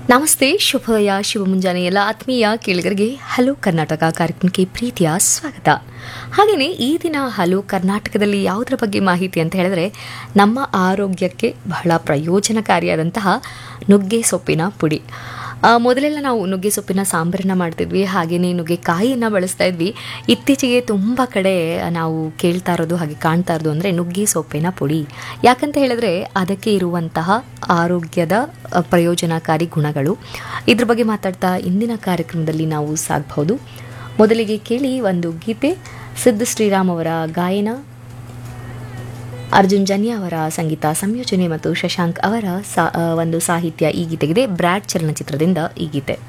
ನಮಸ್ತೆ ಶುಭೋದಯ ಶುಭ ಮುಂಜಾನೆ ಎಲ್ಲ ಆತ್ಮೀಯ ಕೇಳಿಗರಿಗೆ ಹಲೋ ಕರ್ನಾಟಕ ಕಾರ್ಯಕ್ರಮಕ್ಕೆ ಪ್ರೀತಿಯ ಸ್ವಾಗತ ಹಾಗೆಯೇ ಈ ದಿನ ಹಲೋ ಕರ್ನಾಟಕದಲ್ಲಿ ಯಾವುದರ ಬಗ್ಗೆ ಮಾಹಿತಿ ಅಂತ ಹೇಳಿದ್ರೆ ನಮ್ಮ ಆರೋಗ್ಯಕ್ಕೆ ಬಹಳ ಪ್ರಯೋಜನಕಾರಿಯಾದಂತಹ ನುಗ್ಗೆ ಸೊಪ್ಪಿನ ಪುಡಿ ಆ, ಮೊದಲೆಲ್ಲ ನಾವು ನುಗ್ಗೆ ಸೊಪ್ಪಿನ ಸಾಂಬಾರನ್ನ ಮಾಡ್ತಿದ್ವಿ ಹಾಗೆಯೇ ನುಗ್ಗೆಕಾಯಿಯನ್ನು ಬಳಸ್ತಾ ಇದ್ವಿ ಇತ್ತೀಚೆಗೆ ತುಂಬ ಕಡೆ ನಾವು ಕೇಳ್ತಾ ಇರೋದು ಹಾಗೆ ಕಾಣ್ತಾ ಇರೋದು ಅಂದರೆ ನುಗ್ಗೆ ಸೊಪ್ಪಿನ ಪುಡಿ ಯಾಕಂತ ಹೇಳಿದ್ರೆ ಅದಕ್ಕೆ ಇರುವಂತಹ ಆರೋಗ್ಯದ ಅ, ಪ್ರಯೋಜನಕಾರಿ ಗುಣಗಳು ಇದ್ರ ಬಗ್ಗೆ ಮಾತಾಡ್ತಾ ಇಂದಿನ ಕಾರ್ಯಕ್ರಮದಲ್ಲಿ ನಾವು ಸಾಗಬಹುದು ಮೊದಲಿಗೆ ಕೇಳಿ ಒಂದು ಗೀತೆ ಸಿದ್ಧ ಶ್ರೀರಾಮ್ ಅವರ ಗಾಯನ ಅರ್ಜುನ್ ಜನ್ಯ ಅವರ ಸಂಗೀತ ಸಂಯೋಜನೆ ಮತ್ತು ಶಶಾಂಕ್ ಅವರ ಸಾ ಆ, ಒಂದು ಸಾಹಿತ್ಯ ಈ ಗೀತೆಗಿದೆ ಬ್ರ್ಯಾಡ್ ಚಲನಚಿತ್ರದಿಂದ ಈ ಗೀತೆ